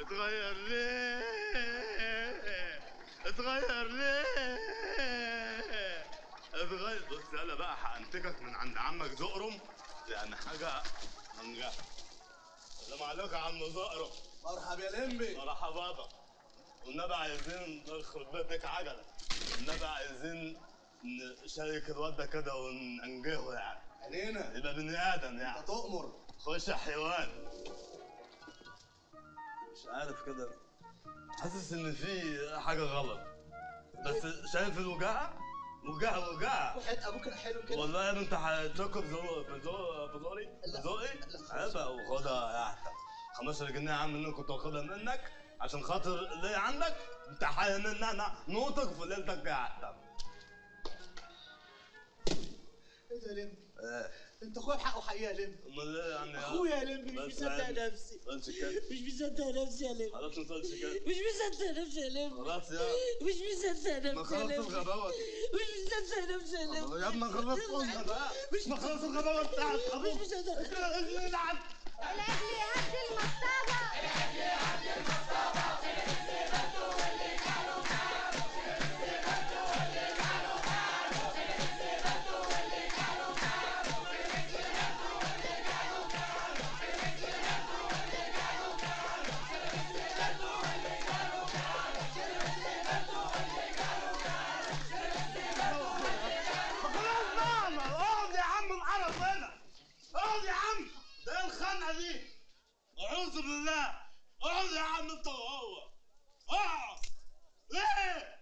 اتغير ليه اتغير ليه اتغير بص يلا بقى هانتكك من عند عمك زقرم يعني حاجه منجح السلام عليكم يا عم زقرم مرحبا يا لمبي مرحبا بابا والنبي عايزين يخرب بيتك عجله والنبي عايزين نشارك الواد ده كده وننجحه يعني عينينا يبقى بني ادم يعني انت تؤمر خش يا حيوان مش عارف كده حاسس ان في حاجه غلط بس شايف الوجاعه وجاعه وجاعه وحياة ابوك الحلو كده والله يا ابني انت هتشك بزو بزو بزوري لا. بزوقي لا. عيبه وخدها يا احمد 15 جنيه يا عم اللي كنت واخدها منك عشان خاطر ليا عندك انت حي ان انا نوتك في ليلتك يا احمد ايه ده يا لمبي ايه انت اخويا بحقه حقيقه يا لمبي امال ايه يعني اخويا يا لمبي مش بس مصدق يعني. نفسي قلتش كده مش مصدق نفسي يا لمبي خلاص ما تقولش كده مش مصدق نفسي يا لمبي خلاص يا مش مصدق ما نفسي يا خلاص لمبي الغباوه دي مش مصدق نفسي يا لمبي يا ابني خلاص قلنا بقى مش ما خلاص الغباوه بتاعت مش ابوك مصدق العب الاكل يهدي المصطبه خلاص بقى ما اقعد يا عم القرف هنا اقعد يا عم ده ايه الخنقه دي اعوذ بالله اقعد يا عم انت وهو اقعد ليه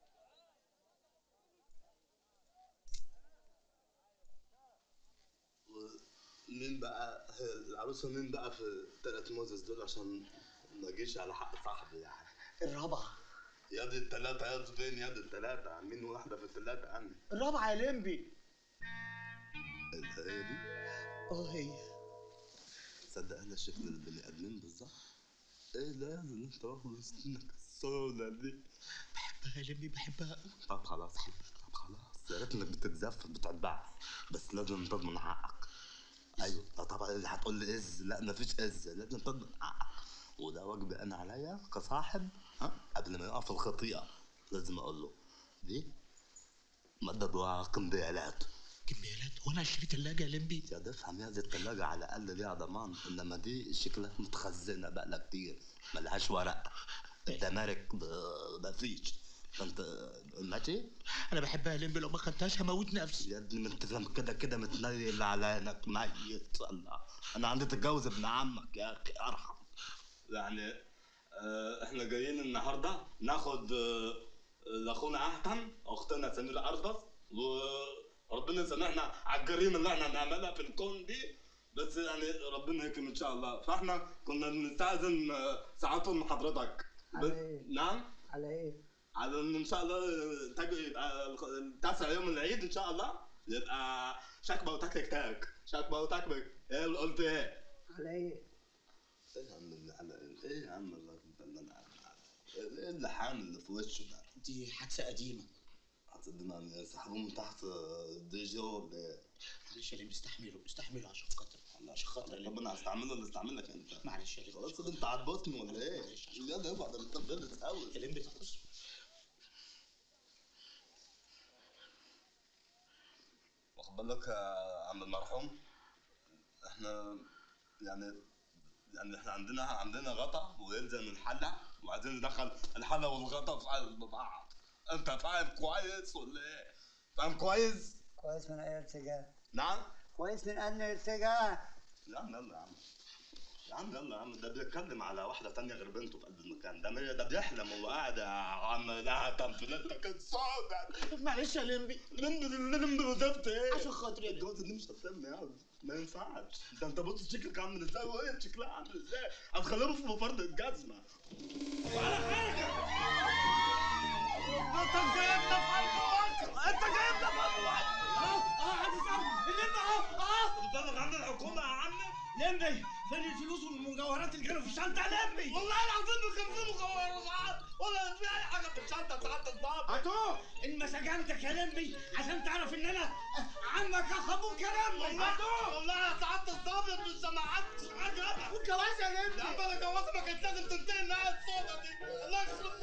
مين بقى العروسه مين بقى في التلات موزس دول عشان ما اجيش على حق صاحبي يعني الرابعه يا دي التلاتة يا دي فين يا دي التلاتة عاملين واحدة في التلاتة عني الرابعه يا لمبي هي دي اه هي تصدق انا شكل البني ادمين بالظبط ايه لازم انت واخد سنك السودا دي بحبها يا لمبي بحبها طب خلاص طب خلاص يا ريت انك بتتزفت بتتبع بس لازم تضمن حقك ايوه اه طبعا اللي هتقول لي از لا مفيش از لازم تضمن حقك وده واجبي انا عليا كصاحب ها قبل ما يقع في الخطيئه لازم اقول له دي مدد وقنبيالات كمبيالات وانا اشتري ثلاجه يا لمبي يا تفهم يا دي التلاجة على الأقل ليها ضمان إنما دي شكلها متخزنة بقالها كتير ملهاش ورق الدمارك ب- مفيش فأنت ماشي؟ انا بحبها يا لمبي لو ما خدتهاش هموت نفسي يا ابني ما انت كده كده متنيل على انك ميت الله انا عندي تتجوز ابن عمك يا اخي ارحم يعني آه احنا جايين النهارده ناخد آه لاخونا احتم اختنا سميرة اربس وربنا يسامحنا على الجريمه اللي احنا هنعملها في الكون دي بس يعني ربنا يكرم ان شاء الله فاحنا كنا بنستاذن آه، ساعاتهم من حضرتك ب- على إيه؟ نعم على ايه؟ على ان ان شاء الله تاج يبقى الخ- التاسع يوم العيد ان شاء الله يبقى شكبه وتكتك تاك شكبه وتكتك ايه اللي قلت ايه؟ على ايه؟ ايه يا عم اللي على ايه يا عم الراجل ده اللي انا عامل ايه اللحام اللي في وشه ده؟ دي حادثه قديمه هتصدقني سحبوه من تحت دي جي ولا ايه؟ معلش يا لمبي استحملوا استحملوا عشان خاطر عشان خاطر يا لمبي ربنا هستعمله اللي استعملك انت معلش يا لمبي خلاص كده انت عبطني ولا ايه؟ معلش عشان- يلا يابا ده انت بلد قوي يا لمبي بص واخد بالك يا عم المرحوم احنا يعني يعني احنا عندنا عندنا غطا ويلزم الحله وعايزين ندخل الحله والغطا في قلب بعض انت فاهم كويس ولا ايه؟ فاهم كويس؟ كويس من اي اتجاه؟ نعم؟ كويس من انهي اتجاه؟ يا عم يلا يا عم يا عم يلا يا عم ده بيتكلم على واحدة تانية غير بنته في قلب المكان ده مية ده بيحلم وهو قاعد يا عم لا تنفلتك الصوت معلش يا لمبي لمبي لمبي وزفت ايه؟ عشان خاطري يا لمبي الجوازة دي مش هتتم يا عم. ما ينفعش ده انت بص شكلك عامل ازاي وهي شكلها عامل ازاي هتخليهم في مفرد الجزمة ولا حاجة انت جايبنا في قلب مصر انت جايبنا في قلب مصر اه اه عايز اسال اللمبي اهو اه بتبلغ عند الحكومة يا عم لمبي فين الفلوس والمجوهرات اللي كانوا في الشنطه يا لمبي والله العظيم ما كان في مجوهرات ولا في اي حاجة في الشنطة بتاعت الضابط هاتوه ان ما سجنتك يا لمبي عشان تعرف ان انا عمك اخ ابوك يا لمبي والله والله يا سعادة الضابط مش سمعت حاجة والجواز يا يا لمبي عم انا جوازي ما كانت لازم تنتهي النهايه السوداء دي الله يخرب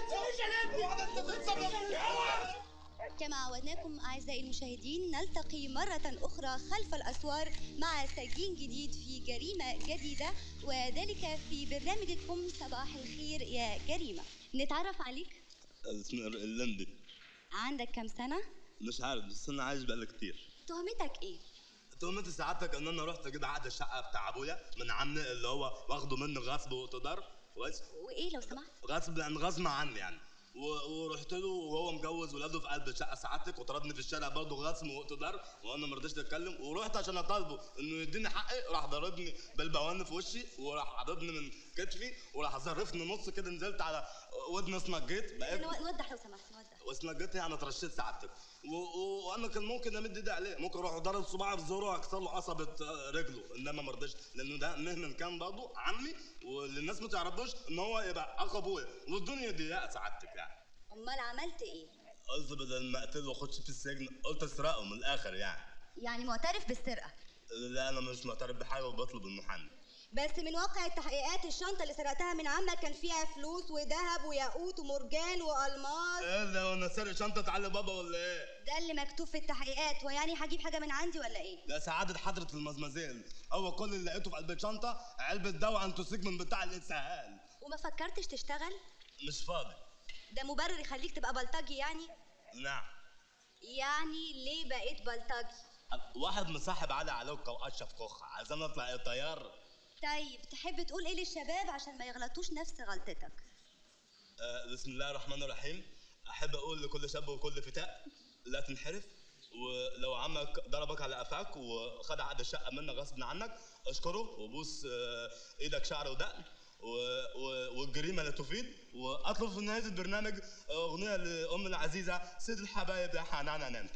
بيتك كما عودناكم أعزائي المشاهدين نلتقي مرة أخرى خلف الأسوار مع سجين جديد في جريمة جديدة وذلك في برنامجكم صباح الخير يا جريمة نتعرف عليك اسمي اللندي عندك كم سنة؟ مش عارف بس انا عايش بقالي كتير تهمتك إيه؟ تهمتي سعادتك ان انا رحت كده عقد الشقه بتاع ابويا من عمي اللي هو واخده مني غصب واقتدار كويس وإيه لو سمحت؟ غصب عن غصب عني يعني و- ورحت له وهو مجوز ولاده في قلب الشقه سعادتك وطردني في الشارع برضه غصب واقتدار وانا ما رضيتش اتكلم ورحت عشان اطالبه انه يديني حقي راح ضربني بالبوان في وشي وراح عضبني من كتفي وراح ظرفني نص كده نزلت على ودني اسنجيت بقيت نو- نوضح لو سمحت نوضح واسنجيت يعني اترشيت سعادتك و- و- وانا كان ممكن امد ايدي عليه ممكن اروح ضرب صباعي في زوره واكسر له قصبه آه، رجله انما ما رضاش لانه ده مهما كان برضه عمي واللي الناس ما تعرفوش ان هو يبقى اخو ابويا والدنيا ضيقه سعادتك يعني أمال عملت إيه؟ قلت بدل ما اقتله واخش في السجن قلت اسرقه من الاخر يعني يعني معترف بالسرقة لا انا مش معترف بحاجه وبطلب المحامي بس من واقع التحقيقات الشنطة اللي سرقتها من عمك كان فيها فلوس وذهب وياقوت ومرجان وألماس ايه ده وانا سارق شنطه علي بابا ولا ايه؟ ده اللي مكتوب في التحقيقات ويعني هجيب حاجة من عندي ولا إيه؟ ده سعادة حضرة المزمزيل هو كل اللي لقيته في قلب الشنطة علبة دواء انتوسيك من بتاع الإسهال وما فكرتش تشتغل؟ مش فاضي ده مبرر يخليك تبقى بلطجي يعني؟ نعم يعني ليه بقيت بلطجي؟ واحد مصاحب علي علوكة وأشرف كوخة عايزين نطلع ايه طيار طيب تحب تقول ايه للشباب عشان ما يغلطوش نفس غلطتك آه بسم الله الرحمن الرحيم أحب أقول لكل شاب وكل فتاة لا تنحرف ولو عمك ضربك على قفاك وخد عقد الشقة منك غصب عنك اشكره وبوس آه، ايدك شعر ودقن و- و- والجريمة لا تفيد واطلب في نهاية البرنامج اغنية لأم العزيزة سيد الحبايب يا حنان انت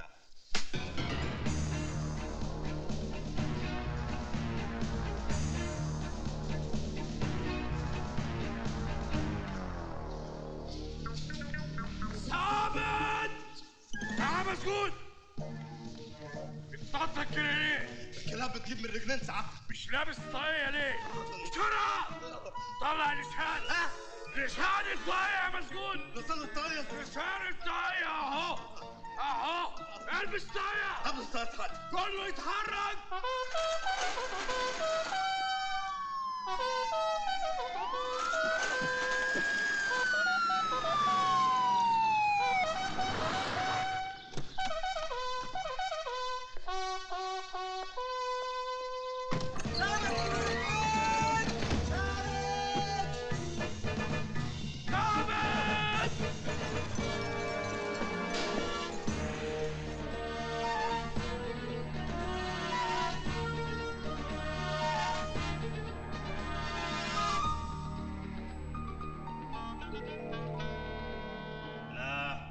ثابت يا مسجون بتطلع كده ليه؟ الكلاب بتجيب من رجلين ساعات مش لابس طاقية ليه؟ بسرعة طلع لسان ها لسان الطاقية يا مسجون لسان الطاية لسان الطاقية اهو اهو البس طاقية قبل الطاية كله يتحرك ثابت لا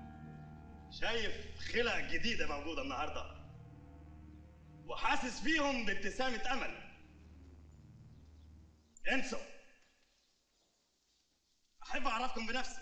شايف خلق جديدة موجودة النهاردة وحاسس فيهم بابتسامة أمل انسوا أحب أعرفكم بنفسي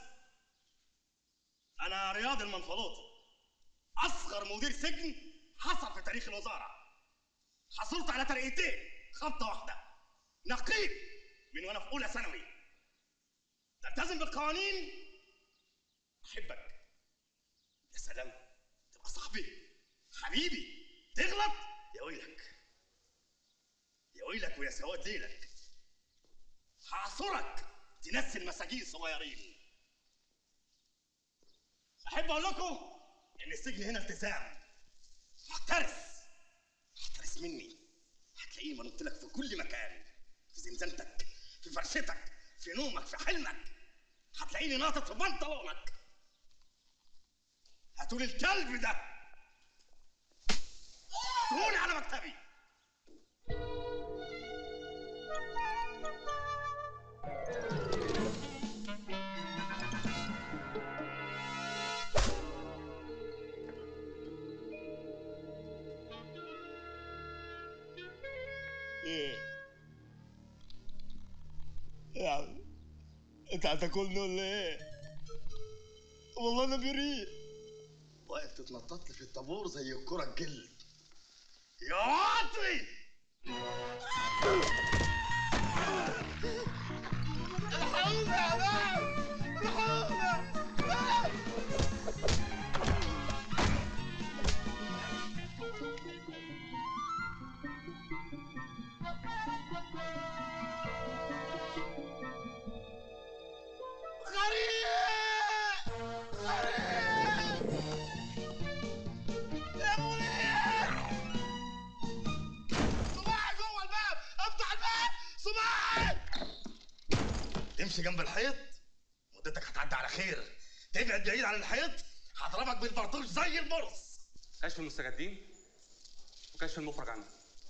أنا رياض المنفلوطي أصغر مدير سجن حصل في تاريخ الوزارة حصلت على ترقيتين خبطة واحدة نقيب من وأنا في أولى ثانوي تلتزم بالقوانين احبك يا سلام تبقى صاحبي حبيبي تغلط يا ويلك يا ويلك ويا سواد ليلك هعصرك تنسي المساجين الصغيرين احب اقول لكم ان السجن هنا التزام احترس احترس مني هتلاقيني منط لك في كل مكان في زنزانتك في فرشتك في نومك في حلمك هتلاقيني ناطط في بنطلونك هاتولي الكلب ده هاتولي على مكتبي ايه يعني انت هتاكلني ولا ايه؟ والله انا بريء واقف تتنطط لي في الطابور زي الكرة الجلد يا واطي يا ناس الحقونا غريب غريب يا منير صباعي جوه الباب افتح الباب صباعي تمشي جنب الحيط مدتك هتعدي على خير تبعد بعيد عن الحيط هضربك بالبرطوش زي البرص كشف المستجدين وكشف المخرج عنه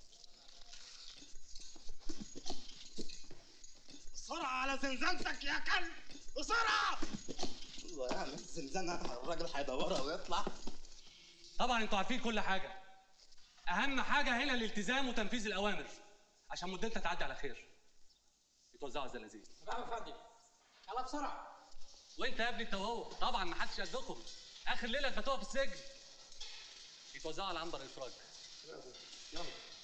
بسرعة على زنزانتك يا كلب بسرعة الله يعني الزنزانة الراجل هيدورها ويطلع طبعا انتوا عارفين كل حاجه اهم حاجه هنا الالتزام وتنفيذ الاوامر عشان مدتها تعدي على خير يتوزعوا الزنازين نعم يا فندم يلا بسرعه وانت يا ابني انت وهو طبعا ما حدش قدكم اخر ليله تبقى في السجن يتوزعوا على عنبر الافراج يلا